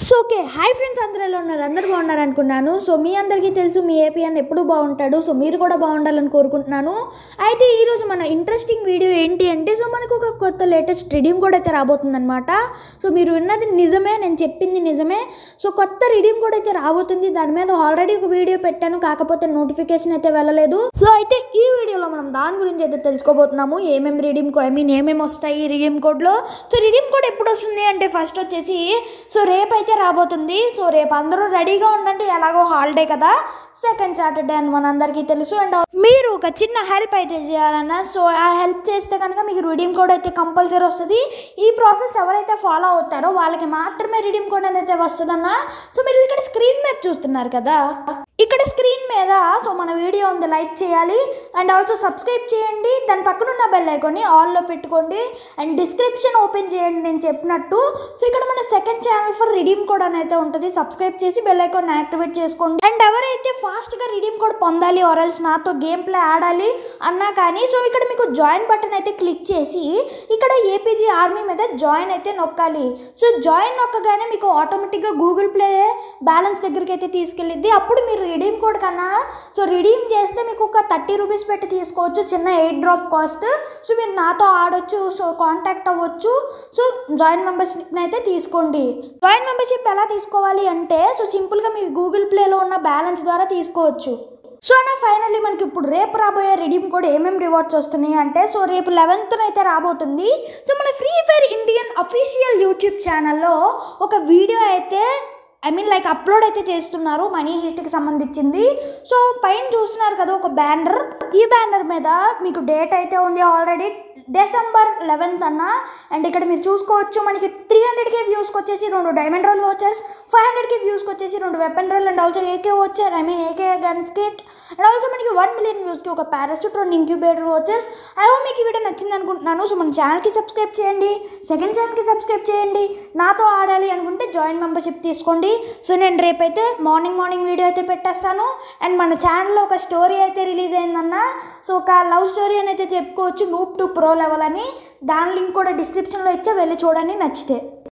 so okay hi friends అందరూ ఎలా ఉన్నారు అందరూ బాగున్నారు అనుకున్నాను సో మీ అందరికీ తెలుసు మీ ఏపీ అన్న ఎప్పుడు బాగుంటాడు సో మీరు కూడా బాగుండాలని కోరుకుంటున్నాను అయితే ఈరోజు మన ఇంట్రెస్టింగ్ వీడియో ఏంటి అంటే సో మనకు ఒక కొత్త లేటెస్ట్ రిడీమ్ కూడా అయితే రాబోతుందన్నమాట సో మీరు విన్నది నిజమే నేను చెప్పింది నిజమే సో కొత్త రిడీమ్ కూడా అయితే రాబోతుంది దాని మీద ఆల్రెడీ ఒక వీడియో పెట్టాను కాకపోతే నోటిఫికేషన్ అయితే వెళ్ళలేదు సో అయితే ఈ వీడియోలో మనం దాని గురించి అయితే తెలుసుకోబోతున్నాము ఏమేమి రిడీమ్ కోడ్ ఐ మీన్ ఏమేమి వస్తాయి రిడీమ్ కోడ్లో సో రిడీమ్ కోడ్ ఎప్పుడు వస్తుంది అంటే ఫస్ట్ వచ్చేసి సో రేపు అయితే రాబోతుంది సో రేపు అందరూ రెడీగా ఉండండి ఎలాగో హాలిడే కదా సెకండ్ సాటర్డే అని మనందరికీ తెలుసు అండ్ మీరు ఒక చిన్న హెల్ప్ అయితే చేయాలన్నా సో ఆ హెల్ప్ చేస్తే కనుక మీకు రిడీమ్ కోడ్ అయితే కంపల్సరీ వస్తుంది ఈ ప్రాసెస్ ఎవరైతే ఫాలో అవుతారో వాళ్ళకి మాత్రమే రిడీమ్ కోడ్ అనేది వస్తుందన్న సో మీరు ఇక్కడ స్క్రీన్ మీద చూస్తున్నారు కదా ఇక్కడ స్క్రీన్ మీద సో మన వీడియో ఉంది లైక్ చేయాలి అండ్ ఆల్సో సబ్స్క్రైబ్ చేయండి దాని పక్కన ఉన్న బెల్ ఐకాన్ని ఆల్లో పెట్టుకోండి అండ్ డిస్క్రిప్షన్ ఓపెన్ చేయండి నేను చెప్పినట్టు సో ఇక్కడ మన second channel for redeem code అని అయితే ఉంటుంది సబ్స్క్రైబ్ చేసి బెల్ ఐకాన్ యాక్టివేట్ చేసుకోండి అండ్ ఎవరైతే ఫాస్ట్గా రిడీమ్ కోడ్ పొందాలి ఆర్ఎల్స్ నాతో గేమ్ ప్లే ఆడాలి అన్నా కానీ సో ఇక్కడ మీకు జాయిన్ బటన్ అయితే క్లిక్ చేసి ఇక్కడ ఏపీజీ ఆర్మీ మీద జాయిన్ అయితే నొక్కాలి సో జాయిన్ నొక్కగానే మీకు ఆటోమేటిక్గా గూగుల్ ప్లే బ్యాలెన్స్ దగ్గరికి అయితే తీసుకెళ్ళిద్ది అప్పుడు మీరు రిడీమ్ కోడ్ కన్నా సో రిడీమ్ చేస్తే మీకు ఒక థర్టీ రూపీస్ పెట్టి తీసుకోవచ్చు చిన్న ఎయిట్ డ్రాప్ కాస్ట్ సో మీరు నాతో ఆడొచ్చు సో కాంటాక్ట్ అవ్వచ్చు సో జాయిన్ మెంబర్షిప్ని అయితే తీసుకోండి జాయిన్ మెంబర్షిప్ ఎలా తీసుకోవాలి అంటే సో సింపుల్గా మీ గూగుల్ ప్లేలో ఉన్న బ్యాలెన్స్ ద్వారా తీసుకోవచ్చు సో అన్న ఫైనల్లీ మనకి ఇప్పుడు రేపు రాబోయే రిడీమ్ కోడ్ ఏమేమి రివార్డ్స్ వస్తున్నాయి అంటే సో రేపు లెవెన్త్న అయితే రాబోతుంది సో మన Free Fire Indian official YouTube ఛానల్లో ఒక వీడియో అయితే ఐ మీన్ లైక్ అప్లోడ్ అయితే చేస్తున్నారు మనీ హిస్ట్కి సంబంధించింది సో పైన చూస్తున్నారు కదా ఒక బ్యానర్ ఈ బ్యానర్ మీద మీకు డేట్ అయితే ఉంది ఆల్రెడీ డిసెంబర్ లెవెన్త్ అన్న అండ్ ఇక్కడ మీరు చూసుకోవచ్చు మనకి త్రీ హండ్రెడ్కి వ్యూస్కి వచ్చేసి రెండు డైమండ్ రోల్ వచ్చేస్ ఫైవ్ హండ్రెడ్కి వ్యూస్కి వచ్చేసి రెండు weapon roll and also AK వచ్చారు I mean AK guns kit and also మనకి వన్ మిలియన్ వ్యూస్కి ఒక పారాషూట్ రెండు ఇంక్యుబేటర్ వచ్చేస్ ఐ హోప్ మీకు ఈ వీడియో నచ్చింది అనుకుంటున్నాను సో మన ఛానల్కి సబ్స్క్రైబ్ చేయండి సెకండ్ ఛానల్కి సబ్స్క్రైబ్ చేయండి నాతో ఆడాలి అనుకుంటే జాయిన్ మెంబర్షిప్ తీసుకోండి సో నేను రేపైతే మార్నింగ్ మార్నింగ్ వీడియో అయితే పెట్టేస్తాను అండ్ మన ఛానల్లో ఒక స్టోరీ అయితే రిలీజ్ అయిందన్న సో ఒక లవ్ స్టోరీ అని అయితే చెప్పుకోవచ్చు నూప్ టు ప్రో లెవెల్ అని దాని లింక్ కూడా డిస్క్రిప్షన్లో ఇచ్చా వెళ్ళి చూడండి నచ్చితే